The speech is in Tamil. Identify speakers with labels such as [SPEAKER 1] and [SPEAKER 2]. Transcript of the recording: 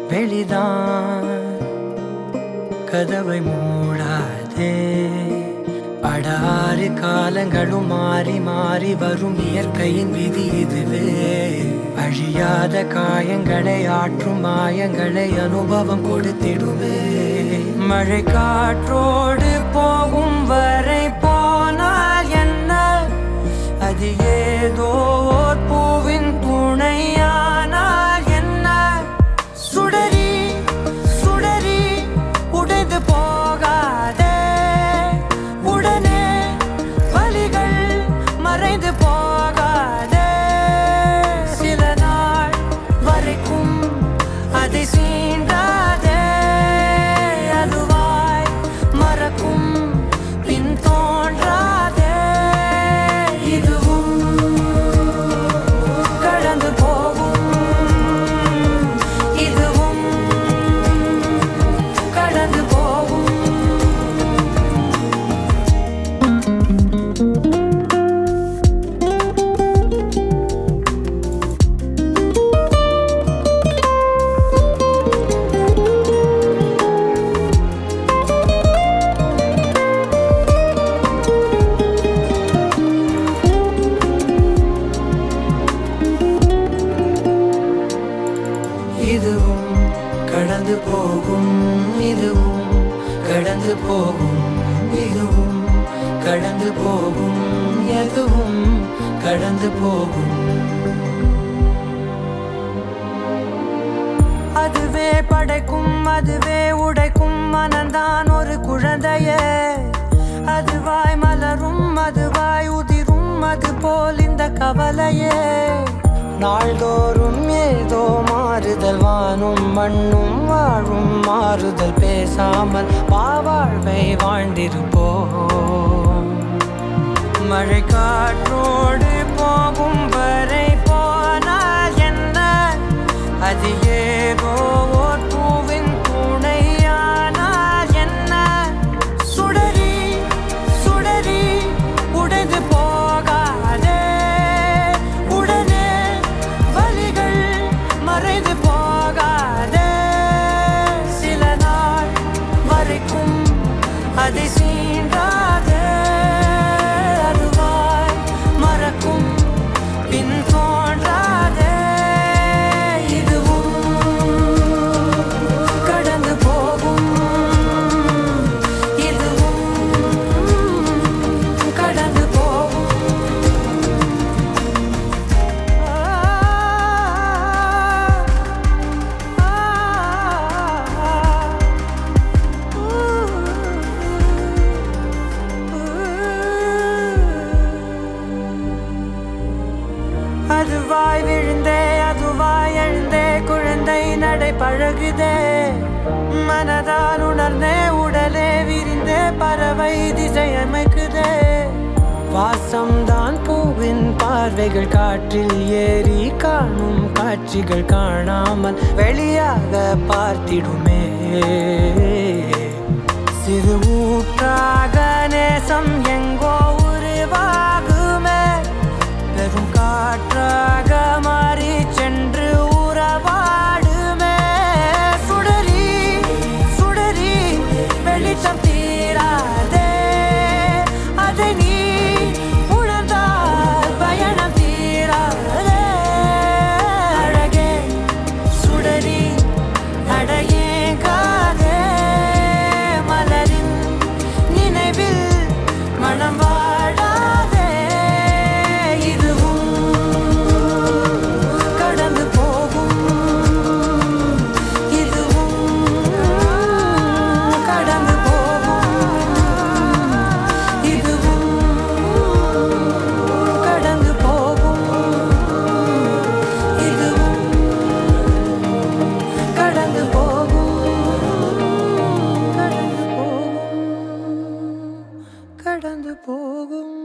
[SPEAKER 1] வெளிதான் கதவை மூடாதே படாறு காலங்களும் மாறி மாறி வரும் இயற்கையின் விதி இதுவே அழியாத காயங்களை ஆற்றும் மாயங்களை அனுபவம் கொடுத்திடுவே மழை காற்றோடு போகும் வரை போனால் என்ன அது ஏதோ ஓர் பூவின் துணையானால் என்ன சுடரி சுடரி உடைந்து போகாதே உடனே வலிகள் மறைந்து போகாதே சில நாள் வரைக்கும் அதை சீண்டாதே அதுவாய் மறக்கும் பின் தோன்றாதே இதுவும் கடந்து போகும் இதுவும் கடந்து போகும் இதுவும் கடந்து போகும் இதுவும் கடந்து போகும் இதுவும் கடந்து போகும் எதுவும் கடந்து போகும் அதுவே படைக்கும் அதுவே உடைக்கும் மனந்தான் ஒரு குழந்தையே அதுவாய் மலரும் அதுவாய் உதிரும் அது போல் இந்த கவலையே நாள்தோறும் ஏதோ மாறுதல் வானும் மண்ணும் வாழும் மாறுதல் பேசாமல் பாவாழ்வை வாழ்ந்திருப்போம் மழை காற்றோடு போகும் வரை போனால் என்ன அது ஏதோ ஓர் பூவின் துணையானால் என்ன சுடரி சுடரி உடைந்து போகாதே உடனே வலிகள் மறைந்து போகாதே சில நாள் வரைக்கும் அதை சீண்டாதே அதுவாய் மறக்கும் பின் தோன்றாதே இதுவும் கடந்து போகும் இதுவும் கடந்து போகும் அதுவாய் விழுந்தே அதுவாய் எழுந்தே குழந்தை நடை பழகுதே மனதால் உணர்ந்தே உடலே விரிந்தே பறவை திசை அமைக்குதே வாசம்தான் பூவின் பார்வைகள் காற்றில் ஏறி காணும் காட்சிகள் காணாமல் வெளியாக பார்த்திடுமே சிறு ஊற்றாக நேசம் எங்கோ உருவாகுமே பெரும் காற்றாக மாறி சென்று உறவாடுமே சுடரி சுடரி வெளிச்சம் தீராதே அதை நீ உணர்ந்தால் பயணம் தீராதே அழகே சுடரி அடையேங்காதே மலரின் நினைவில் மனம் வாடாதே இதுவும் கடந்து போகும் இதுவும் கடந்து போகும் இதுவும் கடந்து போகும் இதுவும் கடந்து போகும் கடந்து போகும் கடந்து போகும்